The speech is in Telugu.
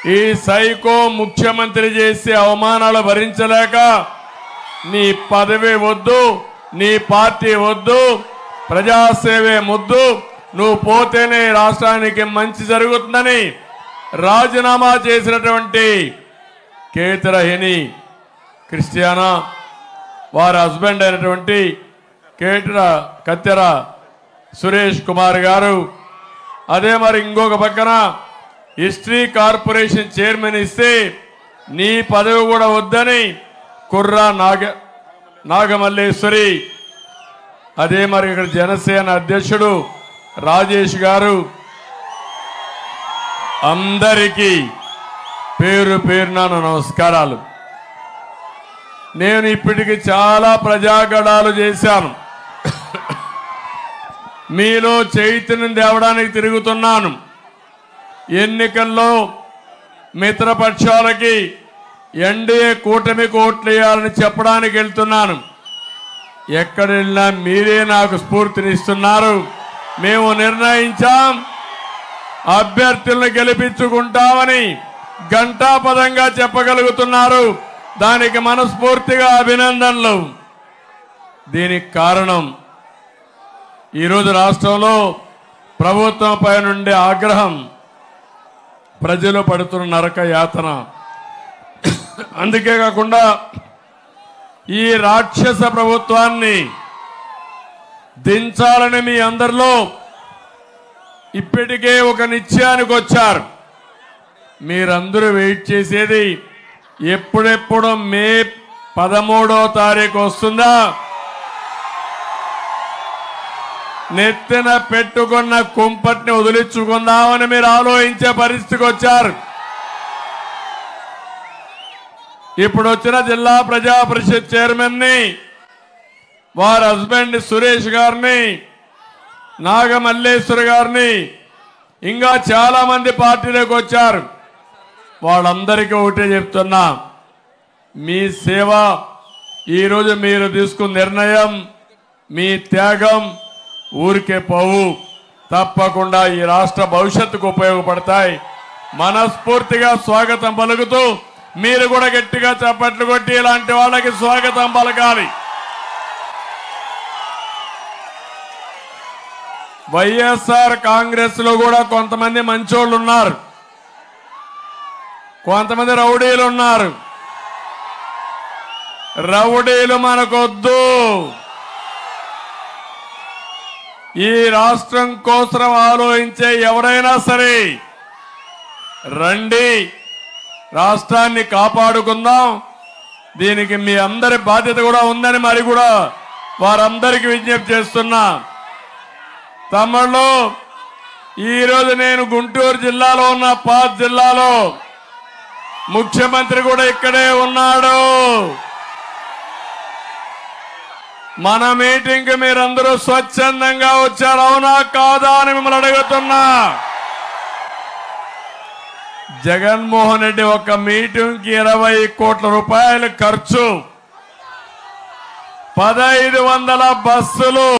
ఈ సైకో ముఖ్యమంత్రి చేసే అవమానాలు భరించలేక నీ పదవి వద్దు నీ పార్టీ వద్దు ప్రజాసేవే ముద్దు నువ్వు పోతేనే ఈ రాష్ట్రానికి మంచి జరుగుతుందని రాజీనామా చేసినటువంటి కేతరహిని క్రిస్టియానా వారి హస్బెండ్ అయినటువంటి కేటర కత్తెర సురేష్ కుమార్ గారు అదే మరి ఇంకొక పక్కన హిస్టరీ కార్పొరేషన్ చైర్మన్ ఇస్తే నీ పదవి కూడా వద్దని కుర్రా నాగ నాగమల్లేశ్వరి అదే మరి ఇక్కడ జనసేన అధ్యక్షుడు రాజేష్ గారు అందరికీ పేరు పేరున నా నమస్కారాలు నేను ఇప్పటికి చాలా ప్రజాగడాలు చేశాను మీలో చైతన్యం తేవడానికి తిరుగుతున్నాను ఎన్నికల్లో మిత్రపక్షాలకి ఎన్డీఏ కూటమి కోట్లేయాలని చెప్పడానికి వెళ్తున్నాను ఎక్కడ వెళ్ళినా మీరే నాకు స్ఫూర్తినిస్తున్నారు మేము నిర్ణయించాం అభ్యర్థులను గెలిపించుకుంటామని ఘంటాపదంగా చెప్పగలుగుతున్నారు దానికి మనస్ఫూర్తిగా అభినందనలు దీనికి కారణం ఈరోజు రాష్ట్రంలో ప్రభుత్వం పై నుండి ఆగ్రహం ప్రజలు పడుతున్న నరక యాతన అందుకే కాకుండా ఈ రాక్షస ప్రభుత్వాన్ని దించాలని మీ అందరిలో ఇప్పటికే ఒక నిశ్చయానికి వచ్చారు మీరందరూ వెయిట్ చేసేది ఎప్పుడెప్పుడు మే పదమూడో తారీఖు వస్తుందా నెత్తిన పెట్టుకున్న కుంపటిని వదిలించుకుందామని మీరు ఆలోచించే పరిస్థితికి వచ్చారు ఇప్పుడు వచ్చిన జిల్లా ప్రజా పరిషత్ చైర్మన్ ని వారి హస్బెండ్ సురేష్ గారిని నాగమల్లేశ్వర్ గారిని ఇంకా చాలా మంది పార్టీలోకి వచ్చారు వాళ్ళందరికీ ఒకటే చెప్తున్నా మీ సేవ ఈరోజు మీరు తీసుకున్న నిర్ణయం మీ త్యాగం ఊరికే పోవు తప్పకుండా ఈ రాష్ట్ర భవిష్యత్తుకు ఉపయోగపడతాయి మనస్ఫూర్తిగా స్వాగతం పలుకుతూ మీరు కూడా గట్టిగా చప్పట్లు కొట్టి ఇలాంటి వాళ్ళకి స్వాగతం పలకాలి వైఎస్ఆర్ కాంగ్రెస్ లో కూడా కొంతమంది మంచోళ్ళు ఉన్నారు కొంతమంది రౌడీలు ఉన్నారు రౌడీలు మనకొద్దు ఈ రాష్ట్రం కోసం ఆలోచించే ఎవరైనా సరే రండి రాష్ట్రాన్ని కాపాడుకుందాం దీనికి మీ అందరి బాధ్యత కూడా ఉందని మరి కూడా వారందరికీ విజ్ఞప్తి చేస్తున్నా తమ్ముళ్ళు ఈరోజు నేను గుంటూరు జిల్లాలో ఉన్న పాత్ జిల్లాలో ముఖ్యమంత్రి కూడా ఇక్కడే ఉన్నాడు మన మీటింగ్ కి మీరందరూ స్వచ్ఛందంగా వచ్చారు అవునా కాదా అని మిమ్మల్ని అడుగుతున్నా జగన్మోహన్ రెడ్డి ఒక మీటింగ్ కి ఇరవై కోట్ల రూపాయలు ఖర్చు పదహైదు వందల బస్సులు